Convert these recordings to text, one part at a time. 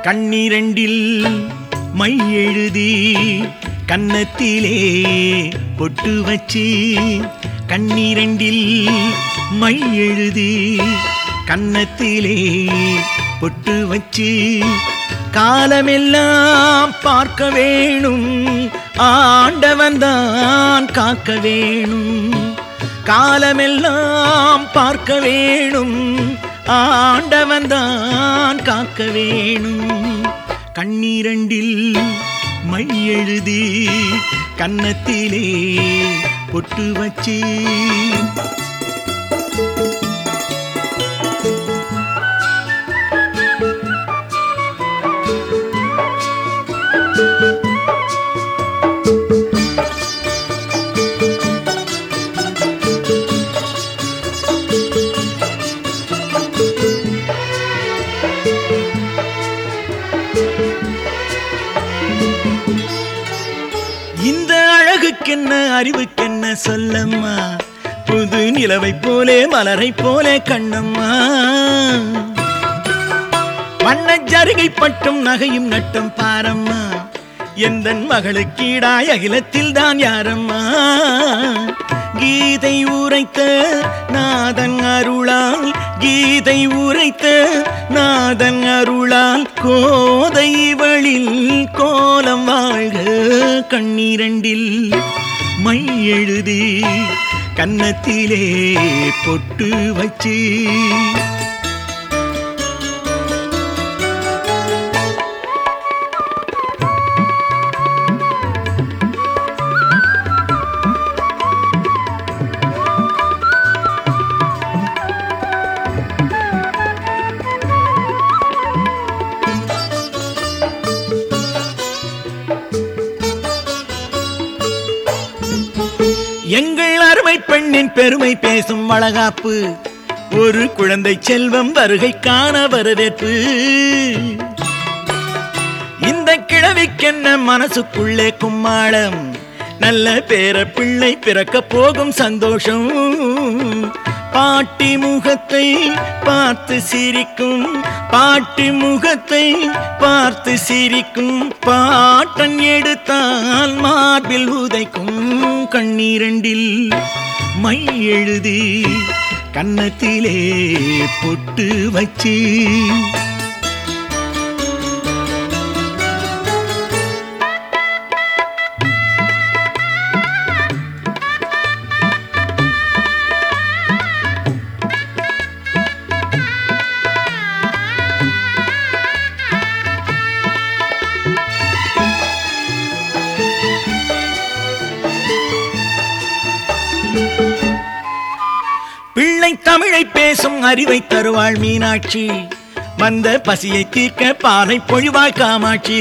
கண்ணிரண்டில் my எழுதி கன்னத்திலே பொட்டு வச்சு கண்ணிரண்டில் மை எழுதி கன்னத்திலே பொட்டு வச்சு காலமெல்லாம் பார்க்க வேணும் ஆண்டவன் தான் காக்க வேணும் காலமெல்லாம் பார்க்க வேணும் ஆண்டவன் தான் காக்க வேணும் கண்ணீரண்டில் மை எழுதி கன்னத்திலே பொட்டு வச்சு இந்த அழகுக்கென்ன அறிவுக்கென்ன சொல்லம்மா புது நிலவைப் போலே மலரைப் போலே கண்ணம்மா வண்ணச் ஜருகை பட்டும் நகையும் நட்டம் பாரம்மா எந்தன் மகளுக்கீடாய் அகிலத்தில் தான் யாரம்மா கீதை உரைத்த நாதன் அருளால் கீதை உரைத்த நாதன் அருளால் கோதை வழில் கோலம் வாழ்க கண்ணீரண்டில் மை எழுதி கன்னத்திலே பொட்டு வச்சு எங்கள் அருமை பெண்ணின் பெருமை பேசும் வளகாப்பு ஒரு குழந்தை செல்வம் வருகைக்கான வரவேற்பு இந்த கிழவிக்கென்ன மனசுக்குள்ளே கும்மாளம் நல்ல பேர பிள்ளை பிறக்க போகும் சந்தோஷம் பாட்டி முகத்தை பார்த்து சிரிக்கும் பாட்டி முகத்தை பார்த்து சிரிக்கும் பாட்டன் எடுத்தால் மார்பில் உதைக்கும் கண்ணீரண்டில் மை எழுதி கன்னத்திலே பொட்டு வச்சு பிள்ளை தமிழை பேசும் அறிவை தருவாள் மீனாட்சி வந்த பசியை தீர்க்க பாலை பொழிவாள் காமாட்சி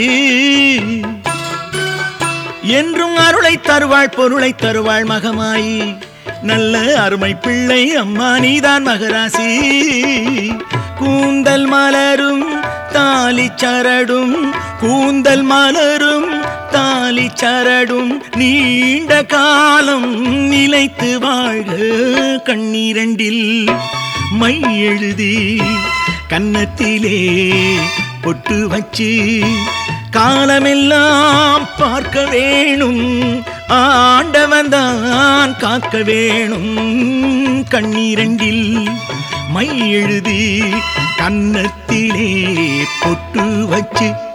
என்றும் அருளை தருவாள் பொருளை தருவாள் மகமாயி நல்ல அருமை பிள்ளை அம்மா நீதான் மகராசி கூந்தல் மலரும் தாலி சரடும் கூந்தல் மலரும் தாலி சரடும் நீண்ட காலம் நிலைத்து வாழ்க கண்ணீரண்டில் மை எழுதி கன்னத்திலே பொட்டு வச்சு காலமெல்லாம் பார்க்க வேணும் ஆண்டவன் தான் காக்க வேணும் கண்ணீரண்டில் மை எழுதி கன்னத்திலே பொட்டு வச்சு